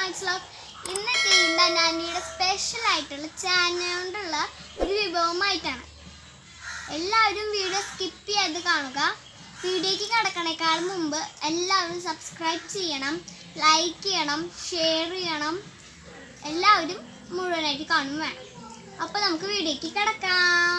മനസ്സിലാവും ഇന്ന് ടീം നാനിയുടെ സ്പെഷ്യൽ ആയിട്ടുള്ള ചാനൽ കൊണ്ടുള്ള ഒരു വിഭവമായിട്ടാണ് എല്ലാവരും വീഡിയോ സ്കിപ്പ് ചെയ്ത് കാണുക വീഡിയോയ്ക്ക് കിടക്കണേക്കാൾ മുമ്പ് എല്ലാവരും സബ്സ്ക്രൈബ് ചെയ്യണം ലൈക്ക് ചെയ്യണം ഷെയർ ചെയ്യണം എല്ലാവരും മുഴുവനായിട്ട് കാണും വേണം അപ്പോൾ നമുക്ക് വീഡിയോയ്ക്ക് കിടക്കാം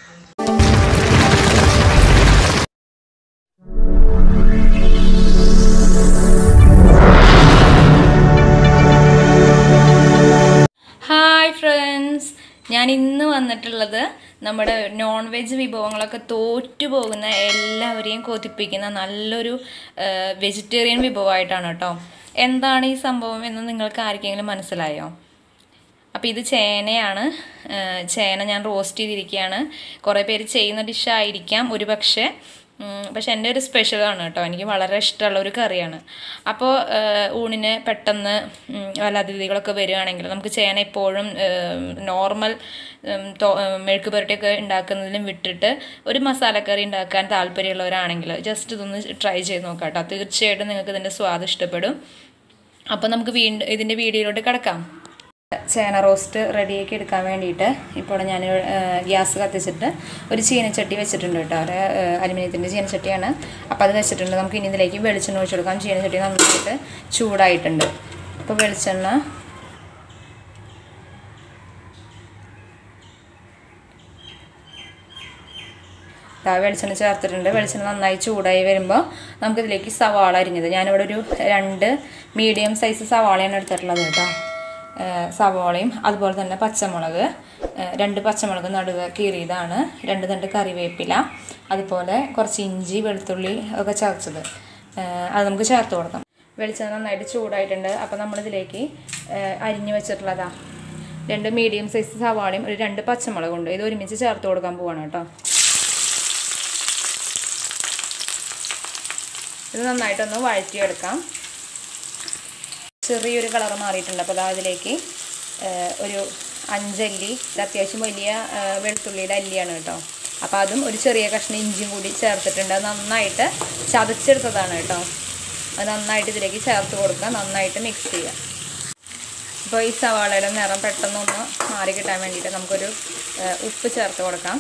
ഹായ് ഫ്രണ്ട്സ് ഞാൻ ഇന്ന് വന്നിട്ടുള്ളത് നമ്മുടെ നോൺ വെജ് വിഭവങ്ങളൊക്കെ തോറ്റു പോകുന്ന എല്ലാവരെയും കൊതിപ്പിക്കുന്ന നല്ലൊരു വെജിറ്റേറിയൻ വിഭവമായിട്ടാണ് കേട്ടോ എന്താണ് ഈ സംഭവം എന്ന് നിങ്ങൾക്ക് ആർക്കെങ്കിലും മനസ്സിലായോ അപ്പോൾ ഇത് ചേനയാണ് ആ, ചേന ഞാൻ റോസ്റ്റ് ചെയ്തിരിക്കുകയാണ് കുറേ പേര് ചെയ്യുന്ന ഡിഷായിരിക്കാം ഒരു പക്ഷേ ഉം, പക്ഷെ എൻ്റെ ഒരു സ്പെഷ്യലാണ് കേട്ടോ എനിക്ക് വളരെ ഇഷ്ടമുള്ള ഒരു കറിയാണ് അപ്പോൾ ആ, ഊണിന് പെട്ടെന്ന് ഉം, വല്ല അതിഥികളൊക്കെ വരികയാണെങ്കിൽ നമുക്ക് ചേന എപ്പോഴും നോർമൽ മെഴുക്ക് പുരട്ടിയൊക്കെ ഉണ്ടാക്കുന്നതിലും വിട്ടിട്ട് ഒരു മസാലക്കറി ഉണ്ടാക്കാൻ താല്പര്യമുള്ളവരാണെങ്കിൽ ജസ്റ്റ് ഇതൊന്ന് ട്രൈ ചെയ്ത് നോക്കാം കേട്ടോ തീർച്ചയായിട്ടും നിങ്ങൾക്ക് ഇതിൻ്റെ സ്വാദ് ഇഷ്ടപ്പെടും അപ്പോൾ നമുക്ക് വീണ്ടും ഇതിൻ്റെ വീഡിയോയിലോട്ട് കിടക്കാം ചേന റോസ്റ്റ് റെഡിയാക്കി എടുക്കാൻ വേണ്ടിയിട്ട് ഇപ്പോൾ ഞാൻ ഗ്യാസ് കത്തിച്ചിട്ട് ഒരു ചീനച്ചട്ടി വെച്ചിട്ടുണ്ട് കേട്ടോ ഒരു അലുമിനിയത്തിൻ്റെ ചീനച്ചട്ടിയാണ് അപ്പോൾ അത് വെച്ചിട്ടുണ്ട് നമുക്ക് ഇനി ഇതിലേക്ക് വെളിച്ചെണ്ണ ഒഴിച്ച് കൊടുക്കാം ചീനച്ചട്ടി നന്നായിട്ട് ചൂടായിട്ടുണ്ട് അപ്പോൾ വെളിച്ചെണ്ണ ദാ വെളിച്ചെണ്ണ ചേർത്തിട്ടുണ്ട് വെളിച്ചെണ്ണ നന്നായി ചൂടായി വരുമ്പോൾ നമുക്കിതിലേക്ക് സവാള അരിഞ്ഞത് ഞാനിവിടെ ഒരു രണ്ട് മീഡിയം സൈസ് സവാളയാണ് എടുത്തിട്ടുള്ളത് കേട്ടോ ഏഹ് സവാളയും അതുപോലെ തന്നെ പച്ചമുളക് ഏഹ് രണ്ട് പച്ചമുളക് നടുക കീറിയതാണ് രണ്ട് തണ്ട് കറിവേപ്പില അതുപോലെ കുറച്ച് ഇഞ്ചി വെളുത്തുള്ളി ഒക്കെ ചതച്ചത് ഏഹ് അത് നമുക്ക് ചേർത്ത് കൊടുക്കാം വെളിച്ചെണ്ണ നന്നായിട്ട് ചൂടായിട്ടുണ്ട് അപ്പോൾ നമ്മളിതിലേക്ക് ഏഹ് അരിഞ്ഞു വെച്ചിട്ടുള്ളതാ രണ്ട് മീഡിയം സൈസ് സവാളയും ഒരു രണ്ട് പച്ചമുളകുണ്ട് ഇത് ഒരുമിച്ച് ചേർത്ത് കൊടുക്കാൻ പോവാണ് കേട്ടോ ഇത് നന്നായിട്ടൊന്ന് വഴറ്റിയെടുക്കാം ചെറിയൊരു കളർ മാറിയിട്ടുണ്ട് അപ്പോൾ അതാ ഇതിലേക്ക് ഏഹ്, ഒരു അഞ്ചല്ലി ഇത് അത്യാവശ്യം വലിയ ഏഹ്, വെളുത്തുള്ളിയുടെ അല്ലിയാണ് കേട്ടോ അപ്പോൾ അതും ഒരു ചെറിയ കഷ്ണം ഇഞ്ചിയും കൂടി ചേർത്തിട്ടുണ്ട് അത് നന്നായിട്ട് ചതച്ചെടുത്തതാണ് കേട്ടോ അത് നന്നായിട്ട് ഇതിലേക്ക് ചേർത്ത് കൊടുക്കുക നന്നായിട്ട് മിക്സ് ചെയ്യുക അപ്പോൾ ഈ സവാളയുടെ നിറം പെട്ടെന്നൊന്ന് മാറി കിട്ടാൻ വേണ്ടിയിട്ട് നമുക്കൊരു ഏഹ്, ഉപ്പ് ചേർത്ത് കൊടുക്കാം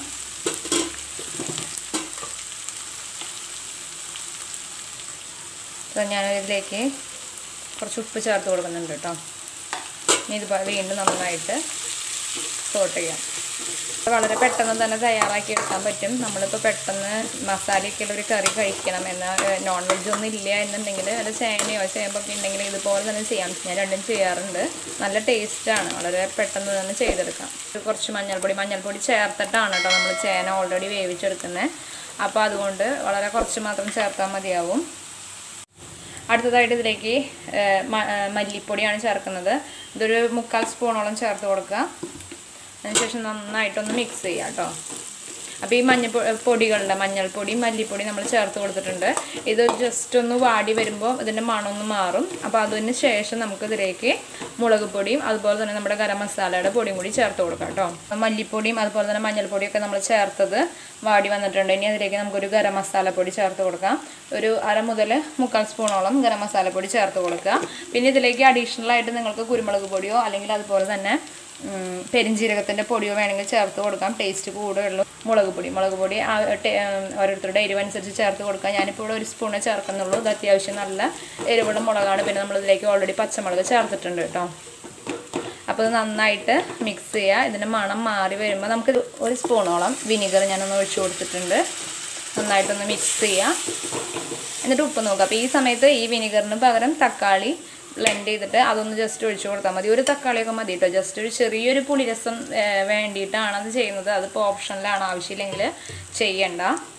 അപ്പോൾ ഞാൻ ഇതിലേക്ക് കുറച്ച് ഉപ്പ് ചേർത്ത് കൊടുക്കുന്നുണ്ട് കേട്ടോ ഇനി ഇത് വീണ്ടും നന്നായിട്ട് സോട്ട് ചെയ്യാം ഇത് വളരെ പെട്ടെന്ന് തന്നെ തയ്യാറാക്കി എടുക്കാൻ പറ്റും നമ്മളിപ്പോൾ പെട്ടെന്ന് മസാലയൊക്കെയുള്ള ഒരു കറി കഴിക്കണം എന്നാൽ നോൺ വെജ് ഒന്നും ഇല്ല എന്നുണ്ടെങ്കിൽ അത് ചേനയോ ചേമ്പൊക്കെ ഉണ്ടെങ്കിൽ ഇതുപോലെ തന്നെ ചെയ്യാം ഞാൻ രണ്ടും ചെയ്യാറുണ്ട് നല്ല ടേസ്റ്റാണ് വളരെ പെട്ടെന്ന് തന്നെ ചെയ്തെടുക്കാം ഇത് കുറച്ച് മഞ്ഞൾപ്പൊടി മഞ്ഞൾപ്പൊടി ചേർത്തിട്ടാണ് കേട്ടോ നമ്മൾ ചേന ഓൾറെഡി വേവിച്ചെടുക്കുന്നത് അപ്പോൾ അതുകൊണ്ട് വളരെ കുറച്ച് മാത്രം ചേർത്താൽ മതിയാവും അടുത്തതായിട്ട് ഇതിലേക്ക് ഏഹ്, മ- ഏഹ്, മല്ലിപ്പൊടിയാണ് ചേർക്കുന്നത് ഇതൊരു മുക്കാൽ സ്പൂണോളം ചേർത്ത് കൊടുക്കുക അതിനുശേഷം നന്നായിട്ടൊന്ന് മിക്സ് ചെയ്യുക കേട്ടോ അപ്പോൾ ഈ മഞ്ഞപ്പൊ പൊടികളുടെ മഞ്ഞൾപ്പൊടി മല്ലിപ്പൊടി നമ്മൾ ചേർത്ത് കൊടുത്തിട്ടുണ്ട് ഇത് ജസ്റ്റ് ഒന്ന് വാടി വരുമ്പോൾ ഇതിൻ്റെ മണമൊന്ന് മാറും അപ്പോൾ അതിന് ശേഷം നമുക്ക് ഇതിലേക്ക് മുളക് പൊടിയും അതുപോലെ തന്നെ നമ്മുടെ ഗരം മസാലയുടെ പൊടിയും കൂടി ചേർത്ത് കൊടുക്കാം കേട്ടോ അപ്പോൾ മല്ലിപ്പൊടിയും അതുപോലെ തന്നെ മഞ്ഞൾപ്പൊടിയൊക്കെ നമ്മൾ ചേർത്തത് വാടി വന്നിട്ടുണ്ട് ഇനി അതിലേക്ക് നമുക്കൊരു ഗരം മസാലപ്പൊടി ചേർത്ത് കൊടുക്കാം ഒരു അര മുതൽ മുക്കാൽ സ്പൂണോളം ഗരം മസാലപ്പൊടി ചേർത്ത് കൊടുക്കുക പിന്നെ ഇതിലേക്ക് അഡീഷണൽ ആയിട്ട് നിങ്ങൾക്ക് കുരുമുളക് പൊടിയോ അല്ലെങ്കിൽ അതുപോലെ തന്നെ ഉം, പെരിഞ്ജീരകത്തിൻ്റെ പൊടിയോ വേണമെങ്കിൽ ചേർത്ത് കൊടുക്കാം ടേസ്റ്റ് കൂടുതലുള്ളൂ മുളക് പൊടി മുളക് പൊടി ആ ടേ- ഉം, ഓരോരുത്തരുടെ എരിവ് അനുസരിച്ച് ചേർത്ത് കൊടുക്കാം ഞാനിപ്പോൾ ഇവിടെ ഒരു സ്പൂണേ ചേർക്കുന്നുള്ളൂ ഇത് അത്യാവശ്യം നല്ല എരിവുള്ള മുളകാണ് പിന്നെ നമ്മളിതിലേക്ക് ഓൾറെഡി പച്ചമുളക് ചേർത്തിട്ടുണ്ട് കേട്ടോ അപ്പോൾ ഇത് നന്നായിട്ട് മിക്സ് ചെയ്യുക ഇതിൻ്റെ മണം മാറി വരുമ്പോൾ നമുക്ക് ഒരു സ്പൂണോളം വിനീഗർ ഞാനൊന്ന് ഒഴിച്ചു കൊടുത്തിട്ടുണ്ട് നന്നായിട്ടൊന്ന് മിക്സ് ചെയ്യുക എന്നിട്ട് ഉപ്പ് നോക്കുക അപ്പോൾ ഈ സമയത്ത് ഈ വിനീഗറിന് പകരം തക്കാളി ബ്ലെൻഡ് ചെയ്തിട്ട് അതൊന്ന് ജസ്റ്റ് ഒഴിച്ചു കൊടുത്താൽ മതി ഒരു തക്കാളിയൊക്കെ മതി കേട്ടോ ജസ്റ്റ് ഒരു ചെറിയൊരു പുളിരസം ഏഹ്, വേണ്ടിയിട്ടാണ് അത് ചെയ്യുന്നത് അതിപ്പോൾ ഓപ്ഷനിലാണ് ആവശ്യമില്ലെങ്കിൽ ചെയ്യണ്ട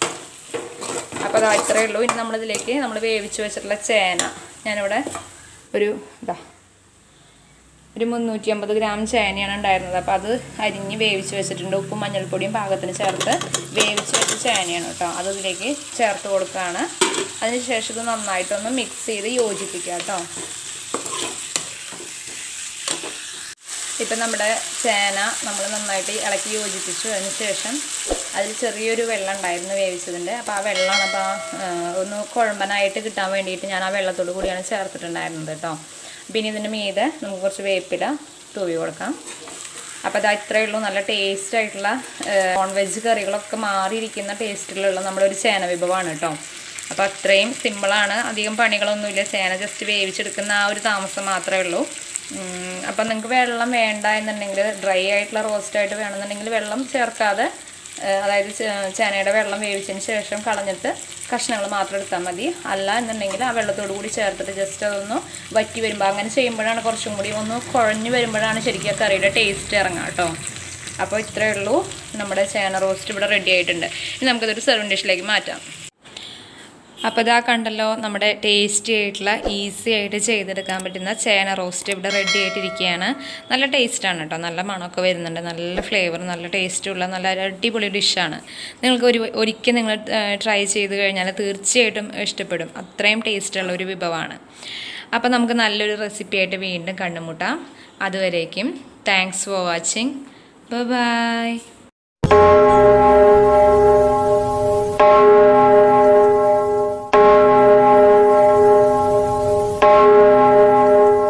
അപ്പോൾ അത് ഇത്രയേ ഉള്ളൂ ഇനി നമ്മളിതിലേക്ക് നമ്മൾ വേവിച്ച് വെച്ചിട്ടുള്ള ചേന ഞാനിവിടെ ഒരു ഇതാ ഒരു മുന്നൂറ്റി അമ്പത് ഗ്രാം ചേനയാണ് ഉണ്ടായിരുന്നത് അപ്പോൾ അത് അരിഞ്ഞ് വേവിച്ച് വെച്ചിട്ടുണ്ട് ഉപ്പും മഞ്ഞൾപ്പൊടിയും പാകത്തിന് ചേർത്ത് വേവിച്ച് വെച്ച ചേനയാണ് കേട്ടോ അത് ഇതിലേക്ക് ചേർത്ത് കൊടുക്കുകയാണ് അതിനുശേഷം ഇത് നന്നായിട്ടൊന്ന് മിക്സ് ചെയ്ത് യോജിപ്പിക്കുക കേട്ടോ ഇപ്പം നമ്മുടെ ചേന നമ്മൾ നന്നായിട്ട് ഇളക്കി യോജിപ്പിച്ചു അതിന് ശേഷം അതിൽ ചെറിയൊരു വെള്ളം ഉണ്ടായിരുന്നു വേവിച്ചതിൻ്റെ അപ്പോൾ ആ വെള്ളമാണ് അപ്പോൾ ആ ആ, ഒന്ന് കുഴമ്പനായിട്ട് കിട്ടാൻ വേണ്ടിയിട്ട് ഞാൻ ആ വെള്ളത്തോട് കൂടിയാണ് ചേർത്തിട്ടുണ്ടായിരുന്നത് കേട്ടോ പിന്നെ ഇതിൻ്റെ മീതെ നമുക്ക് കുറച്ച് വേപ്പില തൂവി കൊടുക്കാം അപ്പോൾ അത് ഇത്രയേ ഉള്ളൂ നല്ല ടേസ്റ്റ് ആയിട്ടുള്ള നോൺ വെജ് കറികളൊക്കെ മാറിയിരിക്കുന്ന ടേസ്റ്റിലുള്ള നമ്മുടെ ഒരു ചേന വിഭവമാണ് കേട്ടോ അപ്പോൾ അത്രയും സിമ്പിളാണ് അധികം പണികളൊന്നുമില്ല ചേന ജസ്റ്റ് വേവിച്ചെടുക്കുന്ന ആ ഒരു താമസം മാത്രമേ ഉള്ളൂ ഉം, അപ്പം നിങ്ങൾക്ക് വെള്ളം വേണ്ട എന്നുണ്ടെങ്കിൽ ഡ്രൈ ആയിട്ടുള്ള റോസ്റ്റ് ആയിട്ട് വേണമെന്നുണ്ടെങ്കിൽ വെള്ളം ചേർക്കാതെ ഏഹ്, അതായത് ചേ- ചേനയുടെ വെള്ളം വേവിച്ചതിന് ശേഷം കളഞ്ഞിട്ട് കഷ്ണങ്ങൾ മാത്രം എടുത്താൽ മതി അല്ല എന്നുണ്ടെങ്കിൽ ആ വെള്ളത്തോട് കൂടി ചേർത്തിട്ട് ജസ്റ്റ് അതൊന്ന് വറ്റി വരുമ്പോൾ അങ്ങനെ ചെയ്യുമ്പോഴാണ് കുറച്ചും കൂടി ഒന്ന് കുഴഞ്ഞ് വരുമ്പോഴാണ് ശരിക്കും ആ കറിയുടെ ടേസ്റ്റ് ഇറങ്ങുക കേട്ടോ അപ്പോൾ ഇത്രയേ ഉള്ളൂ നമ്മുടെ ചേന റോസ്റ്റ് ഇവിടെ റെഡി ആയിട്ടുണ്ട് ഇനി നമുക്കിതൊരു സെർവിങ് ഡിഷിലേക്ക് മാറ്റാം അപ്പോൾ ഇതാ കണ്ടല്ലോ നമ്മുടെ ടേസ്റ്റി ആയിട്ടുള്ള ഈസി ആയിട്ട് ചെയ്തെടുക്കാൻ പറ്റുന്ന ചേന റോസ്റ്റ് ഇവിടെ റെഡി ആയിട്ടിരിക്കുകയാണ് നല്ല ടേസ്റ്റാണ് കേട്ടോ നല്ല മണമൊക്കെ വരുന്നുണ്ട് നല്ല ഫ്ലേവർ നല്ല ടേസ്റ്റുള്ള നല്ല ഒരു അടിപൊളി ഡിഷാണ് നിങ്ങൾക്ക് ഒരു ഒരിക്കൽ നിങ്ങൾ ട്രൈ ചെയ്ത് കഴിഞ്ഞാൽ തീർച്ചയായിട്ടും ഇഷ്ടപ്പെടും അത്രയും ടേസ്റ്റുള്ള ഒരു വിഭവമാണ് അപ്പോൾ നമുക്ക് നല്ലൊരു റെസിപ്പി ആയിട്ട് വീണ്ടും കണ്ടുമുട്ടാം അതുവരേക്കും താങ്ക്സ് ഫോർ വാച്ചിങ് ബൈ